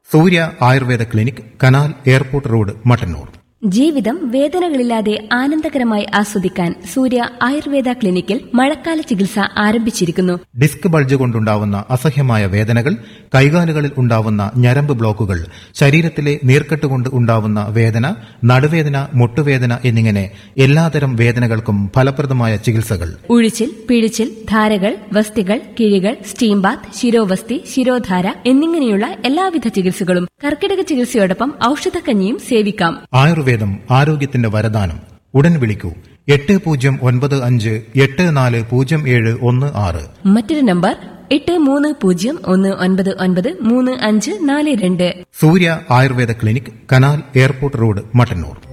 സൂര്യ Ayurveda clinic canal airport road Mattannur ജീവിതം വേദനകളില്ലാതെ ആനന്ദകരമായി ആസ്വദിക്കാൻ സൂര്യ ആയുർവേദ ക്ലിനിക്കിൽ മഴക്കാല ചികിത്സ ആരംഭിച്ചിരിക്കുന്നു ഡിസ്ക് ബൾജ് കൊണ്ടുണ്ടാവുന്ന അസഹ്യമായ വേദനകൾ കൈകാലുകളിൽ ഉണ്ടാവുന്ന ഞരമ്പ് ബ്ലോക്കുകൾ ശരീരത്തിലെ നീർക്കെട്ട് കൊണ്ട് ഉണ്ടാവുന്ന വേദന നടുവേദന മുട്ടുവേദന എന്നിങ്ങനെ എല്ലാതരം വേദനകൾക്കും ഫലപ്രദമായ ചികിത്സകൾ ഉഴിച്ചിൽ പിഴിച്ചിൽ ധാരകൾ വസ്തികൾ കിഴികൾ സ്റ്റീം ബാത്ത് ശിരോവസ്തി ശിരോധാര എന്നിങ്ങനെയുള്ള എല്ലാവിധ ചികിത്സകളും കർക്കിടക ചികിത്സയോടൊപ്പം ഔഷധക്കഞ്ഞിയും സേവിക്കാം ആയുർവേദം ആരോഗ്യത്തിന്റെ വരദാനം ഉടൻ വിളിക്കൂ എട്ട് പൂജ്യം ഒൻപത് അഞ്ച് എട്ട് നാല് പൂജ്യം ഏഴ് ഒന്ന് ആറ് മറ്റൊരു നമ്പർ എട്ട് മൂന്ന് പൂജ്യം ഒന്ന് ഒൻപത് ഒൻപത് മൂന്ന് അഞ്ച് നാല് രണ്ട് Surya Ayurveda clinic canal airport road Mattannur